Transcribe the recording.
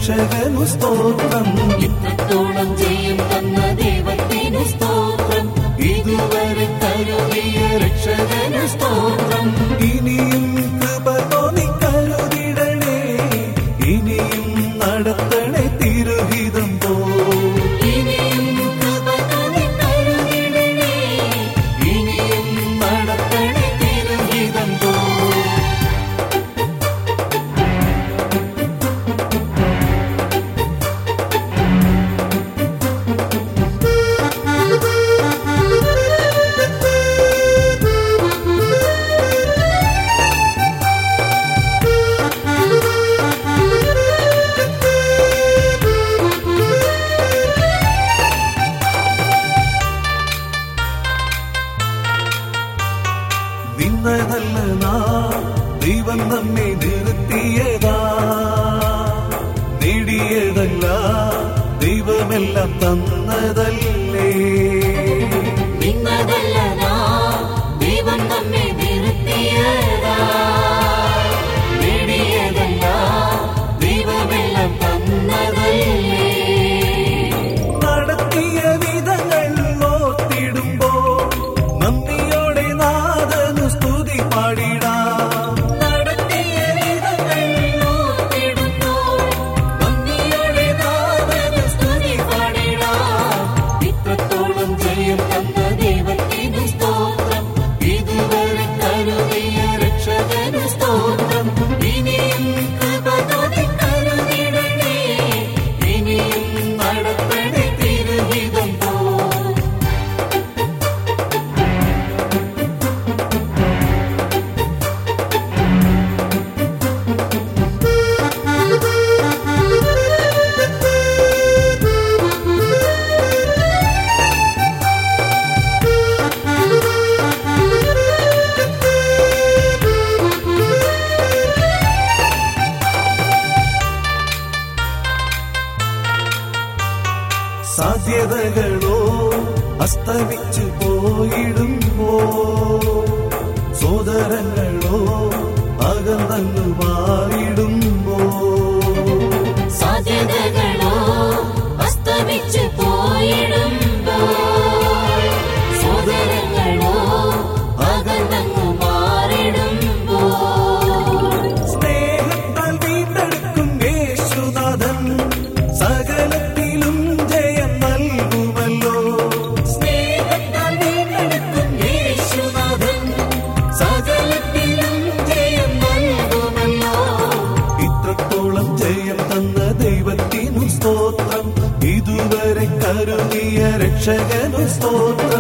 രക്ഷകനു സ്തോത്രം ഇത്രത്തോളം ജയം തന്ന ദൈവത്തിനു സ്തോത്രം ഇതുവരെ കരുതിയ രക്ഷകനു സ്തോത്രം ഇനിയും കൃപ തോന്നി കരുതിടണേ ഇനിയും നടത്തണേ തിരുഹിതം പോ ഇനിയും കൃപ തോന്നി കരുതിടണേ. ഇനിയും നടത്തണേ തിരുഹിതം പോ നിന്നതല്ല നാ ദൈവം നമ്മെ നിർത്തിയതാ നേടിയതല്ല ദൈവമെല്ലാം തന്നതല്ലേ നിന്നതല്ല നാം, ദൈവം നമ്മെ നിർത്തിയതാ. നേടിയതല്ല, ദൈവമെല്ലാം തന്നതല്ലേ. നടത്തിയ വിധങ്ങൾ ഓർത്തിടുമ്പോ നന്ദിയോടെ നാഥനു സ്തുതി പാടിടാം നടത്തിയ വിധങ്ങൾ ഓർത്തിടുമ്പോൾ നന്ദിയോടെ നാഥന് സ്തുതി പാടിടാം. ഇത്രത്തോളം ജയം തന്ന ദൈവത്തിനു സ്തോത്രം ഇതുവരെ കരുതിയ രക്ഷകനു സ്തോത്രം ഇനിയും കൃപ തോന്നി കരുതിടണേ ഇനിയും നടത്തണേ തിരുഹിതം പോ സാധ്യതകളോ അസ്തമിച്ചു പോയിടുമ്പോ സോദരങ്ങളോ അകന്നങ്ങു മാറിടുമ്പോ സാധ്യതകളോ അസ്തമിച്ചു പോയിടുമ്പോൾ സോദരങ്ങളോ അകന്നങ്ങു മാറിടുമ്പോൾ സ്നേഹത്താൽ വീണ്ടെടുക്കും യേശുനാഥൻ സകലത്തിലും ജയം നൽകുമല്ലോ സ്നേഹത്താൽ വീണ്ടെടുക്കും യേശുനാഥൻ സകലത്തിലും ജയം നൽകുമല്ലോ ഇത്രത്തോളം ജയം തന്ന ദൈവത്തിനു സ്തോത്രം ഇതുവരെ കരുതിയ രക്ഷകനു സ്തോത്രം